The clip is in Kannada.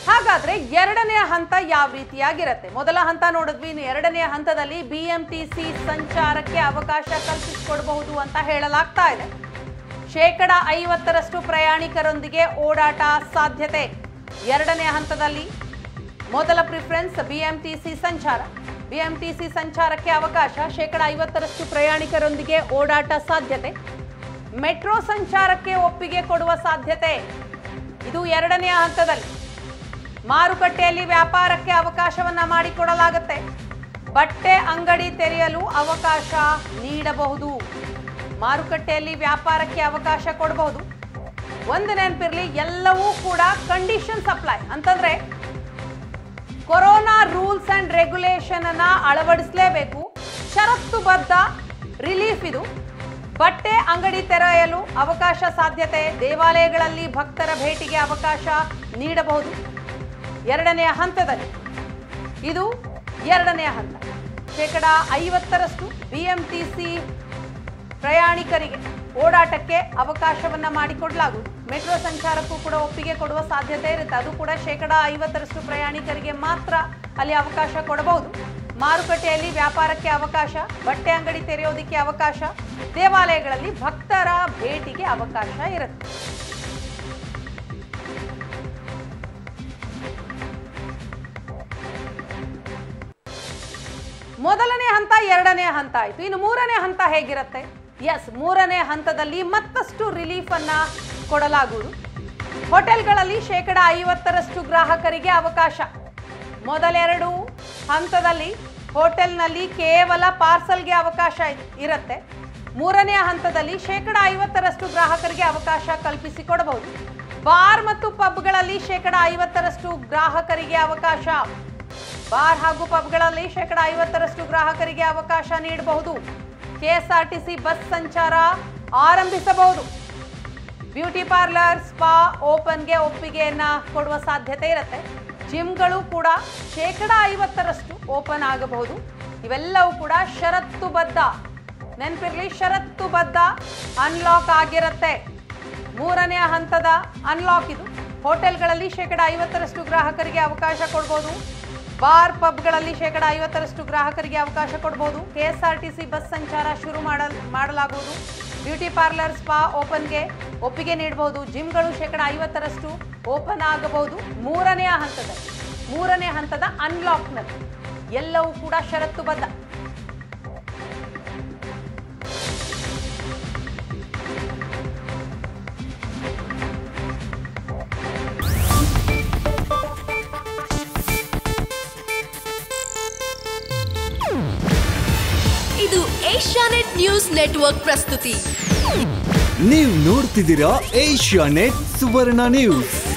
ಹಾಗಾದ್ರೆ ಎರಡನೇ ಹಂತ ಯಾವ ರೀತಿಯಾಗಿರುತ್ತೆ ಮೊದಲ ಹಂತ ನೋಡಿದ್ವಿ ಇನ್ನು ಎರಡನೇ ಹಂತದಲ್ಲಿ ಬಿ ಎಂ ಟಿ ಸಿ ಸಂಚಾರಕ್ಕೆ ಅವಕಾಶ ಕಲ್ಪಿಸಿಕೊಡಬಹುದು ಅಂತ ಹೇಳಲಾಗ್ತಾ ಇದೆ ಶೇಕಡ ಐವತ್ತರಷ್ಟು ಪ್ರಯಾಣಿಕರೊಂದಿಗೆ ಓಡಾಟ ಸಾಧ್ಯತೆ ಎರಡನೇ ಹಂತದಲ್ಲಿ ಮೊದಲ ಪ್ರಿಫರೆನ್ಸ್ ಬಿಎಂಟಿಸಿ ಸಂಚಾರ ಬಿಎಂಟಿಸಿ ಸಂಚಾರಕ್ಕೆ ಅವಕಾಶ ಶೇಕಡ ಐವತ್ತರಷ್ಟು ಪ್ರಯಾಣಿಕರೊಂದಿಗೆ ಓಡಾಟ ಸಾಧ್ಯತೆ ಮೆಟ್ರೋ ಸಂಚಾರಕ್ಕೆ ಒಪ್ಪಿಗೆ ಕೊಡುವ ಸಾಧ್ಯತೆ ಇದು ಎರಡನೆಯ ಹಂತದಲ್ಲಿ ಮಾರುಕಟ್ಟೆಯಲ್ಲಿ ವ್ಯಾಪಾರಕ್ಕೆ ಅವಕಾಶವನ್ನ ಮಾಡಿಕೊಡಲಾಗುತ್ತೆ ಬಟ್ಟೆ ಅಂಗಡಿ ತೆರೆಯಲು ಅವಕಾಶ ನೀಡಬಹುದು ಮಾರುಕಟ್ಟೆಯಲ್ಲಿ ವ್ಯಾಪಾರಕ್ಕೆ ಅವಕಾಶ ಕೊಡಬಹುದು ಒಂದು ನೆನಪಿರ್ಲಿ ಎಲ್ಲವೂ ಕೂಡ ಕಂಡೀಷನ್ ಸಪ್ಲೈ ಅಂತಂದ್ರೆ ಕೊರೋನಾ ರೂಲ್ಸ್ ಅಂಡ್ ರೆಗ್ಯುಲೇಷನ್ ಅನ್ನ ಅಳವಡಿಸಲೇಬೇಕು ಷರತ್ತುಬದ್ಧ ರಿಲೀಫ್ ಇದು ಬಟ್ಟೆ ಅಂಗಡಿ ತೆರೆಯಲು ಅವಕಾಶ ಸಾಧ್ಯತೆ ದೇವಾಲಯಗಳಲ್ಲಿ ಭಕ್ತರ ಭೇಟಿಗೆ ಅವಕಾಶ ನೀಡಬಹುದು ಎರಡನೆಯ ಹಂತದಲ್ಲಿ ಇದು ಎರಡನೆಯ ಹಂತ ಶೇಕಡ ಐವತ್ತರಷ್ಟು ಬಿ ಎಂ ಟಿ ಸಿ ಪ್ರಯಾಣಿಕರಿಗೆ ಓಡಾಟಕ್ಕೆ ಅವಕಾಶವನ್ನ ಮಾಡಿಕೊಡ್ಲಾಗುವುದು ಮೆಟ್ರೋ ಸಂಚಾರಕ್ಕೂ ಕೂಡ ಒಪ್ಪಿಗೆ ಕೊಡುವ ಸಾಧ್ಯತೆ ಇರುತ್ತೆ ಅದು ಕೂಡ ಶೇಕಡ ಐವತ್ತರಷ್ಟು ಪ್ರಯಾಣಿಕರಿಗೆ ಮಾತ್ರ ಅಲ್ಲಿ ಅವಕಾಶ ಕೊಡಬಹುದು ಮಾರುಕಟ್ಟೆಯಲ್ಲಿ ವ್ಯಾಪಾರಕ್ಕೆ ಅವಕಾಶ ಬಟ್ಟೆ ಅಂಗಡಿ ತೆರೆಯೋದಕ್ಕೆ ಅವಕಾಶ ದೇವಾಲಯಗಳಲ್ಲಿ ಭಕ್ತರ ಭೇಟಿಗೆ ಅವಕಾಶ ಇರುತ್ತೆ ಮೊದಲನೇ ಹಂತ ಎರಡನೇ ಹಂತ ಆಯಿತು ಇನ್ನು ಮೂರನೇ ಹಂತ ಹೇಗಿರುತ್ತೆ ಎಸ್ ಮೂರನೇ ಹಂತದಲ್ಲಿ ಮತ್ತಷ್ಟು ರಿಲೀಫ್ ಅನ್ನ ಕೊಡಲಾಗುವುದು ಹೋಟೆಲ್ಗಳಲ್ಲಿ ಶೇಕಡ ಐವತ್ತರಷ್ಟು ಗ್ರಾಹಕರಿಗೆ ಅವಕಾಶ ಮೊದಲೆರಡು ಹಂತದಲ್ಲಿ ಹೋಟೆಲ್ನಲ್ಲಿ ಕೇವಲ ಪಾರ್ಸಲ್ಗೆ ಅವಕಾಶ ಇ- ಇರುತ್ತೆ ಮೂರನೇ ಹಂತದಲ್ಲಿ ಶೇಕಡ ಐವತ್ತರಷ್ಟು ಗ್ರಾಹಕರಿಗೆ ಅವಕಾಶ ಕಲ್ಪಿಸಿಕೊಡಬಹುದು ಬಾರ್ ಮತ್ತು ಪಬ್ಗಳಲ್ಲಿ ಶೇಕಡ ಐವತ್ತರಷ್ಟು ಗ್ರಾಹಕರಿಗೆ ಅವಕಾಶ ಬಾರ್ ಹಾಗೂ ಪಬ್ಗಳಲ್ಲಿ ಶೇಕಡ ಐವತ್ತರಷ್ಟು ಗ್ರಾಹಕರಿಗೆ ಅವಕಾಶ ನೀಡಬಹುದು ಕೆಎಸ್ಆರ್ಟಿಸಿ ಬಸ್ ಸಂಚಾರ ಆರಂಭಿಸಬಹುದು ಬ್ಯೂಟಿ ಪಾರ್ಲರ್ ಸ್ಪಾ ಓಪನ್ಗೆ ಒಪ್ಪಿಗೆಯನ್ನ ಕೊಡುವ ಸಾಧ್ಯತೆ ಇರುತ್ತೆ ಜಿಮ್ಗಳು ಕೂಡ ಶೇಕಡ ಐವತ್ತರಷ್ಟು ಓಪನ್ ಆಗಬಹುದು ಇವೆಲ್ಲವೂ ಕೂಡ ಷರತ್ತುಬದ್ಧ ನೆನಪಿರ್ಲಿ ಷರತ್ತುಬದ್ಧ ಅನ್ಲಾಕ್ ಆಗಿರುತ್ತೆ ಮೂರನೇ ಹಂತದ ಅನ್ಲಾಕ್ ಇದು ಹೋಟೆಲ್ಗಳಲ್ಲಿ ಶೇಕಡ ಐವತ್ತರಷ್ಟು ಗ್ರಾಹಕರಿಗೆ ಅವಕಾಶ ಕೊಡ್ಬೋದು ಬಾರ್ ಪಬ್ಗಳಲ್ಲಿ ಶೇಕಡ ಐವತ್ತರಷ್ಟು ಗ್ರಾಹಕರಿಗೆ ಅವಕಾಶ ಕೊಡ್ಬೋದು K S R T C bus ಸಂಚಾರ ಶುರು ಮಾಡಲ್ ಮಾಡಲಾಗುವುದು ಬ್ಯೂಟಿ ಪಾರ್ಲರ್ ಸ್ಪಾ ಓಪನ್ಗೆ ಒಪ್ಪಿಗೆ ನೀಡಬಹುದು ಜಿಮ್ಗಳು ಶೇಕಡ ಐವತ್ತರಷ್ಟು ಓಪನ್ ಆಗಬಹುದು ಮೂರನೆಯ ಹಂತದಲ್ಲಿ ಮೂರನೇ ಹಂತದ ಅನ್ಲಾಕ್ನಲ್ಲಿ ಎಲ್ಲವೂ ಕೂಡ ಷರತ್ತುಬದ್ಧ ಇದು ಏಷ್ಯಾನೆಟ್ ನ್ಯೂಸ್ ನೆಟ್ವರ್ಕ್ ಪ್ರಸ್ತುತಿ ನೀವು ನೋಡ್ತಿದ್ದೀರಾ ಏಷ್ಯಾ ನೆಟ್ ಸುವರ್ಣ ನ್ಯೂಸ್